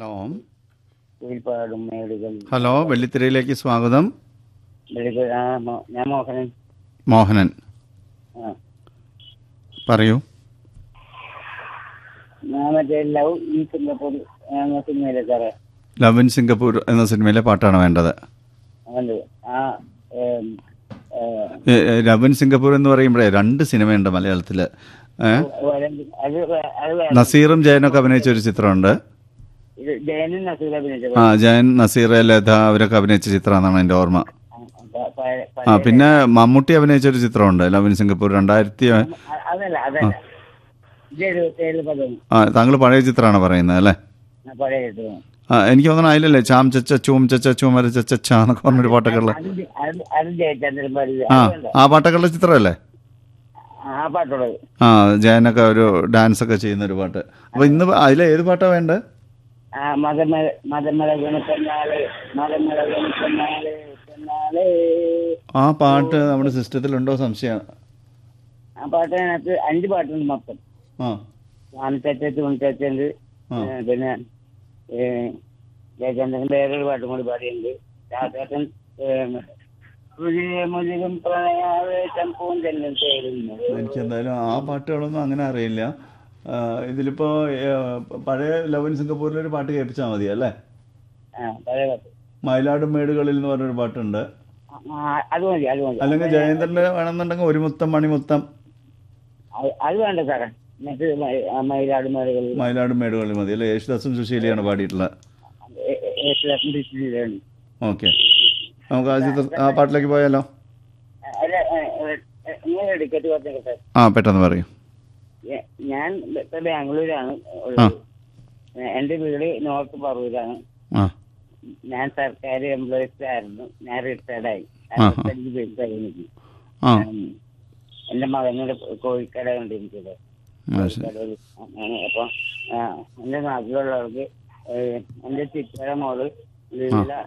Hello കുയിൽപ്പാടും മേടുകൾ hello വെള്ളിത്തിരയിലേക്ക് സ്വാഗതം മേടുകൾ ആ മോ- ഞാൻ മോഹനൻ മോഹനൻ ആ പറയൂ ഞാൻ മറ്റേ ലവ് ഈ സിംഗപ്പൂർ എന്ന സിനിമയിലെ സാറേ ലവ് ഇൻ സിംഗപ്പൂർ എന്ന സിനിമയിലെ പാട്ടാണ് വേണ്ടത് അതുകൊണ്ട് ആ ഏം, ഏ, ഏ, ഏ, ലവ് ഇൻ സിംഗപ്പൂർ എന്ന് പറയുമ്പോഴേ രണ്ട് സിനിമയുണ്ട് മലയാളത്തിൽ വരണ്ട് അത് വേ- അത് വേറെ. നസീറും ജയനൊക്കെ അഭിനയിച്ച ഒരു ചിത്രമുണ്ട് ഇത് ജയനും നസീർ അഭിനയിച്ചത് ആ ജയൻ നസീർ ലത അവരൊക്കെ അഭിനയിച്ച ചിത്രമെന്നാണ് എൻ്റെ ഓർമ്മ ആ, പ- പഴയ- ആ പഴയ- പിന്നെ മമ്മൂട്ടി അഭിനയിച്ച ഒരു ചിത്രമുണ്ട് ലവ് ഇൻ സിംഗപ്പൂർ രണ്ടായിരത്തി അ- അതല്ല അതല്ല ഇത് എഴുപത്തേഴ് പദം ആ താങ്കൾ പഴയ ചിത്രമാണ് പറയുന്നത് അല്ലേ പഴയ കിട്ടുന്നു ആ എനിക്ക് തോന്നുന്നു അതിലല്ലേ ചാം ചച്ച ചൂം ചച്ച ചൂമര ചച്ച ചാ എന്നൊക്കെ പറഞ്ഞൊരു പാട്ടൊക്കെ ഉള്ള അത് ജ- അത് അത് ജയചന്ദ്രൻ പാടിയത് ആ അതുകൊണ്ട് ആ പാട്ടൊക്കെ ഉള്ള ചിത്രമല്ലേ ആ പാട്ടുള്ളത് ആ ജയനൊക്കെ ഒരു ഡാൻസ് ഒക്കെ ചെയ്യുന്ന ഒരു പാട്ട് അപ്പൊ ഇന്ന് അതിൽ ഏത് പാട്ടാ വേണ്ടത് ആ മതമല മതമലകണ പെണ്ണാള് മതമലകണ പെണ്ണാള് പെണ്ണാള് ആ പാട്ട് നമ്മുടെ സിസ്റ്റത്തിലുണ്ടോ സംശയമാണ് ആ പാട്ടിനകത്ത് അഞ്ച് പാട്ടുണ്ട് മൊത്തം ആ വാനത്തേറ്റ് തുണിത്തേറ്റുണ്ട് ആ. പിന്നെ ഏ, ജയചന്ദ്രൻ വേറൊരു പാട്ടും കൂടി പാടിയുണ്ട് രാജേട്ടൻ മുരുകും പ്രണയാവേശം പൂന്തല്ലും തേടുന്നത് എനിക്ക് എന്തായാലും ആ പാട്ടുകളൊന്നും അങ്ങനെ അറിയില്ല ആ, ഇതിലിപ്പോ ഏ, പഴയ ലവ് ഇൻ സിംഗപ്പൂരിൽ ഒരു പാട്ട് കേൾപ്പിച്ചാൽ മതി അല്ലേ ആ പഴയ പാട്ട് മയിലാടും മേടുകളിൽ എന്ന് പറഞ്ഞൊരു പാട്ടുണ്ട് ആ, ആ, അത് മതി അത് മതി അല്ലെങ്കിൽ ജയേന്ദ്രന്റെ വേണമെന്നുണ്ടെങ്കിൽ ഒരു മുത്തം മണിമുത്തം അത് അത് വേണ്ട സാറേ മറ്റേ മ- ആ മയിലാട് മേളുകൾ മയിലാടും മേടുകളിൽ മതി അല്ലേ യേശുദാസും സുശീലയാണ് പാടിയിട്ടുള്ളത് യേശുദാസിന്റെ ഓക്കെ നമുക്ക് ആ ചിത്ര ആ പാട്ടിലേക്ക് പോയാലോ അല്ല ഇങ്ങനെ ടിക്കറ്റ് പറഞ്ഞിട്ട് ആ പെട്ടെന്ന് പറയൂ ഞാൻ ഇപ്പൊ ബാംഗ്ലൂരാണ് ഉള്ളത് എന്റെ വീട് നോർത്ത് പറവൂരാണ് ആ ഞാൻ സർക്കാർ എംപ്ലോയീസ് ആയിരുന്നു ഞാൻ റിട്ടയർഡായി ആ. അറുപത്തഞ്ച് പേര് കഴിഞ്ഞു ആ എന്റെ മകനോട് കോഴിക്കട ഉണ്ട് എനിക്കത് ആ, ശരി. കോഴിക്കടയിൽ ആണ്. അപ്പൊ ആ, എന്റെ നാട്ടിലുള്ളവർക്ക് ഏഹ്, എന്റെ ചിറ്റയുടെ മോള് ലീല